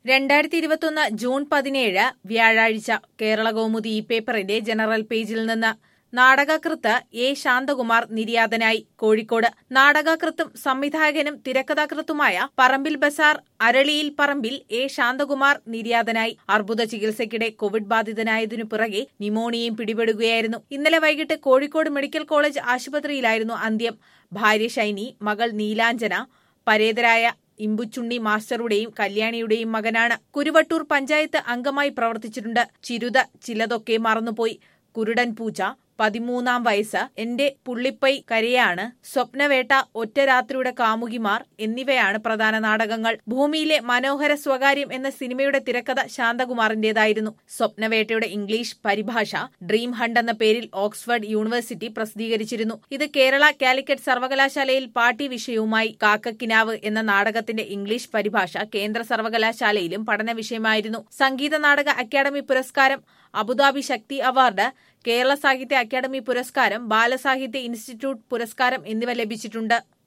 രണ്ടായിരത്തി ഇരുപത്തൊന്ന് ജൂൺ പതിനേഴ് വ്യാഴാഴ്ച കേരള കൗമുദി ഈ പേപ്പറിന്റെ ജനറൽ പേജിൽ നിന്ന് നാടകകൃത്ത് എ ശാന്തകുമാർ നിര്യാതനായി കോഴിക്കോട് നാടകകൃത്തും സംവിധായകനും തിരക്കഥാകൃത്തുമായ പറമ്പിൽ ബസാർ അരളിയിൽ പറമ്പിൽ എ ശാന്തകുമാർ നിര്യാതനായി അർബുദ ചികിത്സയ്ക്കിടെ കോവിഡ് ബാധിതനായതിനു പിറകെ ന്യൂമോണിയയും പിടിപെടുകയായിരുന്നു ഇന്നലെ വൈകിട്ട് കോഴിക്കോട് മെഡിക്കൽ കോളേജ് ആശുപത്രിയിലായിരുന്നു അന്ത്യം ഭാര്യ ഷൈനി മകൾ നീലാഞ്ജന പരേതരായ ഇമ്പുച്ചുണ്ണി മാസ്റ്ററുടെയും കല്യാണിയുടെയും മകനാണ് കുരുവട്ടൂർ പഞ്ചായത്ത് അംഗമായി പ്രവർത്തിച്ചിട്ടുണ്ട് ചിരുത ചിലതൊക്കെ മറന്നുപോയി കുരുടൻ പൂച്ച പതിമൂന്നാം വയസ്സ് എന്റെ പുള്ളിപ്പൈ കരയാണ് സ്വപ്നവേട്ട ഒറ്റ രാത്രിയുടെ കാമുകിമാർ എന്നിവയാണ് പ്രധാന നാടകങ്ങൾ ഭൂമിയിലെ മനോഹര സ്വകാര്യം എന്ന സിനിമയുടെ തിരക്കഥ ശാന്തകുമാറിന്റേതായിരുന്നു സ്വപ്നവേട്ടയുടെ ഇംഗ്ലീഷ് പരിഭാഷ ഡ്രീം ഹണ്ട് എന്ന പേരിൽ ഓക്സ്ഫോർഡ് യൂണിവേഴ്സിറ്റി പ്രസിദ്ധീകരിച്ചിരുന്നു ഇത് കേരള കാലിക്കറ്റ് സർവകലാശാലയിൽ പാഠ്യ വിഷയവുമായി കാക്കക്കിനാവ് എന്ന നാടകത്തിന്റെ ഇംഗ്ലീഷ് പരിഭാഷ കേന്ദ്ര സർവകലാശാലയിലും പഠന വിഷയമായിരുന്നു സംഗീത നാടക അക്കാദമി പുരസ്കാരം അബുദാബി ശക്തി അവാർഡ് കേരള സാഹിത്യ അക്കാദമി പുരസ്കാരം ബാലസാഹിത്യ ഇൻസ്റ്റിറ്റ്യൂട്ട് പുരസ്കാരം എന്നിവ ലഭിച്ചിട്ടുണ്ട്